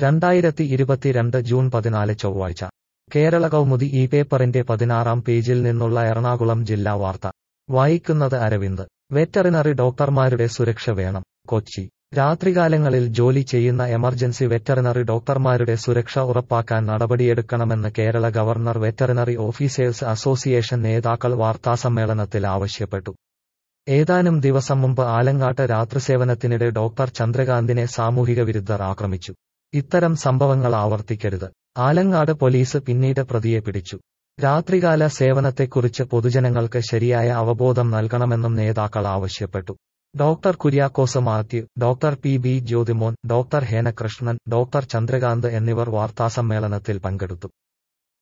രണ്ടായിരത്തി ഇരുപത്തിരണ്ട് ജൂൺ പതിനാല് ചൊവ്വാഴ്ച കേരള കൗമുദി ഈ പേപ്പറിന്റെ പതിനാറാം പേജിൽ നിന്നുള്ള എറണാകുളം ജില്ലാ വാർത്ത വായിക്കുന്നത് അരവിന്ദ് വെറ്ററിനറി ഡോക്ടർമാരുടെ സുരക്ഷ വേണം കൊച്ചി രാത്രികാലങ്ങളിൽ ജോലി ചെയ്യുന്ന എമർജൻസി വെറ്ററിനറി ഡോക്ടർമാരുടെ സുരക്ഷ ഉറപ്പാക്കാൻ നടപടിയെടുക്കണമെന്ന് Kerala governor veterinary officers association നേതാക്കൾ വാർത്താസമ്മേളനത്തിൽ ആവശ്യപ്പെട്ടു ഏതാനും ദിവസം മുമ്പ് ആലങ്ങാട്ട് രാത്രിസേവനത്തിനിടെ ഡോക്ടർ ചന്ദ്രകാന്തിനെ സാമൂഹിക വിരുദ്ധർ ആക്രമിച്ചു ഇത്തരം സംഭവങ്ങൾ ആവർത്തിക്കരുത് ആലങ്ങാട് പോലീസ് പിന്നീട് പ്രതിയെ പിടിച്ചു രാത്രികാല സേവനത്തെക്കുറിച്ച് പൊതുജനങ്ങൾക്ക് ശരിയായ അവബോധം നൽകണമെന്നും നേതാക്കൾ ആവശ്യപ്പെട്ടു doctor Kuriakose Mathew doctor P B Jyothimon doctor Henakrishnan doctor Chandrakanth എന്നിവർ വാർത്താസമ്മേളനത്തിൽ പങ്കെടുത്തു